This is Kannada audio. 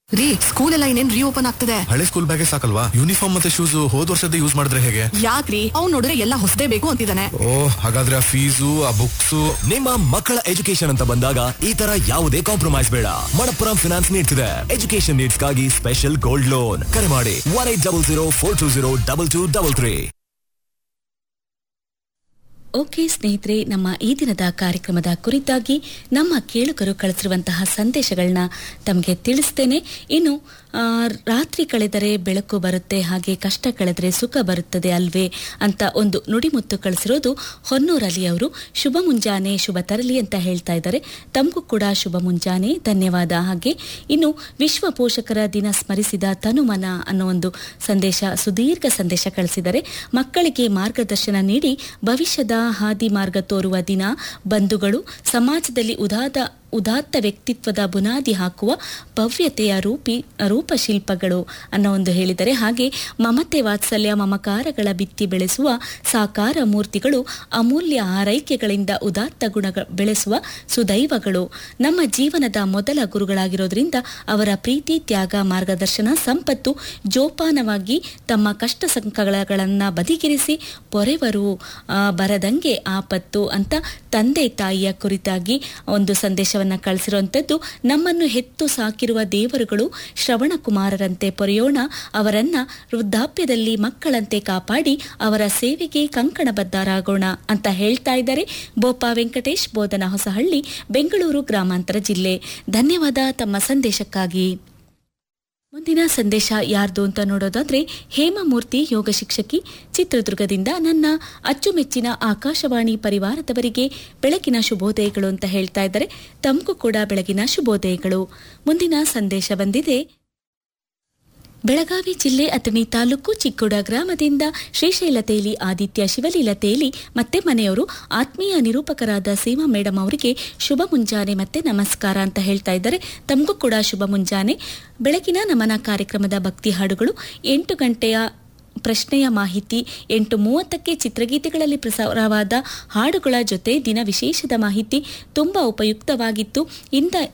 ರೀ ಸ್ಕೂಲ್ ಎಲ್ಲ ಇನ್ನೇನ್ ರೀಓಪನ್ ಆಗ್ತದೆ ಹಳೆ ಸ್ಕೂಲ್ ಬ್ಯಾಗೆ ಸಾಕಲ್ವಾ ಯೂನಿಫಾರ್ಮ್ ಮತ್ತೆ ಶೂಸ್ ಹೋದ್ ವರ್ಷದ ಯೂಸ್ ಮಾಡಿದ್ರೆ ಹೇಗೆ ಯಾಕ್ರಿ ಅವ್ನ್ ನೋಡಿದ್ರೆ ಎಲ್ಲ ಹೊಸದೇ ಬೇಕು ಅಂತಿದ್ದಾನೆ ಓ ಹಾಗಾದ್ರೆ ಆ ಫೀಸು ಆ ಬುಕ್ಸು ನಿಮ್ಮ ಮಕ್ಕಳ ಎಜುಕೇಶನ್ ಅಂತ ಬಂದಾಗ ಈ ತರ ಯಾವುದೇ ಕಾಂಪ್ರಮೈಸ್ ಬೇಡ ಮಣಪ್ಪುರಂ ಫಿನಾನ್ಸ್ ನೀಡ್ತಿದೆ ಎಜುಕೇಶನ್ ನೀಡ್ಸ್ಗಾಗಿ ಸ್ಪೆಷಲ್ ಗೋಲ್ಡ್ ಲೋನ್ ಕರೆ ಮಾಡಿ one eight double zero four two zero double two double three okay ಸ್ನೇಹಿತರೆ ನಮ್ಮ ಈ ದಿನದ ಕಾರ್ಯಕ್ರಮದ ಕುರಿತಾಗಿ ನಮ್ಮ ಕೇಳುಗರು ಕಳಿಸಿರುವಂತಹ ಸಂದೇಶಗಳನ್ನ ತಮಗೆ ತಿಳಿಸ್ತೇನೆ ಇನ್ನು ಆ, ರಾತ್ರಿ ಕಳೆದರೆ ಬೆಳಕು ಬರುತ್ತೆ ಹಾಗೆ ಕಷ್ಟ ಕಳೆದರೆ ಸುಖ ಬರುತ್ತದೆ ಅಲ್ವೇ ಅಂತ ಒಂದು ನುಡಿಮುತ್ತು ಕಳಿಸಿರೋದು ಹೊನ್ನೂರಲ್ಲಿ ಅವರು ಶುಭ ಮುಂಜಾನೆ ಶುಭ ತರಲಿ ಅಂತ ಹೇಳ್ತಾ ಇದ್ದಾರೆ ತಮಗೂ ಕೂಡ ಶುಭ ಮುಂಜಾನೆ ಧನ್ಯವಾದ ಹಾಗೆ ಇನ್ನು ವಿಶ್ವ ಪೋಷಕರ ದಿನ ಸ್ಮರಿಸಿದ ತನುಮನ ಅನ್ನೋ ಒಂದು ಸಂದೇಶ ಸುದೀರ್ಘ ಸಂದೇಶ ಕಳಿಸಿದ್ದಾರೆ ಮಕ್ಕಳಿಗೆ ಮಾರ್ಗದರ್ಶನ ನೀಡಿ ಭವಿಷ್ಯದ ಹಾದಿ ಮಾರ್ಗ ತೋರುವ ದಿನ ಬಂಧುಗಳು ಸಮಾಜದಲ್ಲಿ ಉದಾದ ಉದಾತ್ತ ವ್ಯಕ್ತಿತ್ವದ ಬುನಾದಿ ಹಾಕುವ ಭವ್ಯತೆಯ ರೂಪಿ ರೂಪಶಿಲ್ಪಗಳು ಅನ್ನೋ ಒಂದು ಹೇಳಿದರೆ ಹಾಗೆ ಮಮತೆ ವಾತ್ಸಲ್ಯ ಮಮಕಾರಗಳ ಬಿತ್ತಿ ಬೆಳೆಸುವ ಸಾಕಾರ ಮೂರ್ತಿಗಳು ಅಮೂಲ್ಯ ಆರೈಕೆಗಳಿಂದ ಉದಾತ್ತ ಗುಣ ಬೆಳೆಸುವ ಸುದೈವಗಳು ನಮ್ಮ ಜೀವನದ ಮೊದಲ ಗುರುಗಳಾಗಿರೋದ್ರಿಂದ ಅವರ ಪ್ರೀತಿ ತ್ಯಾಗ ಮಾರ್ಗದರ್ಶನ ಸಂಪತ್ತು ಜೋಪಾನವಾಗಿ ತಮ್ಮ ಕಷ್ಟ ಸಂಕಟಗಳನ್ನು ಬದಿಗಿರಿಸಿ ಪೊರೆವರು ಆ, ಬರದಂಗೆ ಆಪತ್ತು ಅಂತ ತಂದೆ ತಾಯಿಯ ಕುರಿತಾಗಿ ಒಂದು ಸಂದೇಶವನ್ನ ಕಳಿಸಿರುವಂಥದ್ದು ನಮ್ಮನ್ನು ಹೆತ್ತು ಸಾಕಿರುವ ದೇವರುಗಳು ಶ್ರವಣ ಕುಮಾರರಂತೆ ಪೊರೆಯೋಣ ಅವರನ್ನ ವೃದ್ಧಾಪ್ಯದಲ್ಲಿ ಮಕ್ಕಳಂತೆ ಕಾಪಾಡಿ ಅವರ ಸೇವೆಗೆ ಕಂಕಣಬದ್ಧರಾಗೋಣ ಅಂತ ಹೇಳ್ತಾ ಇದ್ದಾರೆ ಬೋಪಾ ವೆಂಕಟೇಶ್ ಬೋಧನ ಹೊಸಹಳ್ಳಿ ಬೆಂಗಳೂರು ಗ್ರಾಮಾಂತರ ಜಿಲ್ಲೆ ಧನ್ಯವಾದ ತಮ್ಮ ಸಂದೇಶಕ್ಕಾಗಿ ಮುಂದಿನ ಸಂದೇಶ ಯಾರ್ದು ಅಂತ ನೋಡೋದಾದ್ರೆ ಹೇಮಮೂರ್ತಿ ಯೋಗ ಶಿಕ್ಷಕಿ ಚಿತ್ರದುರ್ಗದಿಂದ ನನ್ನ ಅಚ್ಚುಮೆಚ್ಚಿನ ಆಕಾಶವಾಣಿ ಪರಿವಾರದವರಿಗೆ ಬೆಳಗಿನ ಶುಭೋದಯಗಳು ಅಂತ ಹೇಳ್ತಾ ಇದ್ದಾರೆ ತಮಗೂ ಕೂಡ ಬೆಳಗಿನ ಶುಭೋದಯಗಳು ಮುಂದಿನ ಸಂದೇಶ ಬಂದಿದೆ ಬೆಳಗಾವಿ ಜಿಲ್ಲೆ ಅಥಣಿ ತಾಲೂಕು ಚಿಕ್ಕೋಡ ಗ್ರಾಮದಿಂದ ಶ್ರೀಶೈಲ ತೇಲಿ ಆದಿತ್ಯ ಶಿವಲೀಲ ತೇಲಿ ಮತ್ತೆ ಮನೆಯವರು ಆತ್ಮೀಯ ನಿರೂಪಕರಾದ ಸೀಮಾ ಮೇಡಮ್ ಅವರಿಗೆ ಶುಭ ಮುಂಜಾನೆ ಮತ್ತೆ ನಮಸ್ಕಾರ ಅಂತ ಹೇಳ್ತಾ ಇದ್ದಾರೆ ತಮಗೂ ಕೂಡ ಶುಭ ಮುಂಜಾನೆ ಬೆಳಗಿನ ನಮನ ಕಾರ್ಯಕ್ರಮದ ಭಕ್ತಿ ಹಾಡುಗಳು ಎಂಟು ಗಂಟೆಯ ಪ್ರಶ್ನೆಯ ಮಾಹಿತಿ ಎಂಟು ಮೂವತ್ತಕ್ಕೆ ಚಿತ್ರಗೀತೆಗಳಲ್ಲಿ ಪ್ರಸಾರವಾದ ಹಾಡುಗಳ ಜೊತೆ ದಿನ ವಿಶೇಷದ ಮಾಹಿತಿ ತುಂಬಾ ಉಪಯುಕ್ತವಾಗಿತ್ತು ಇಂದ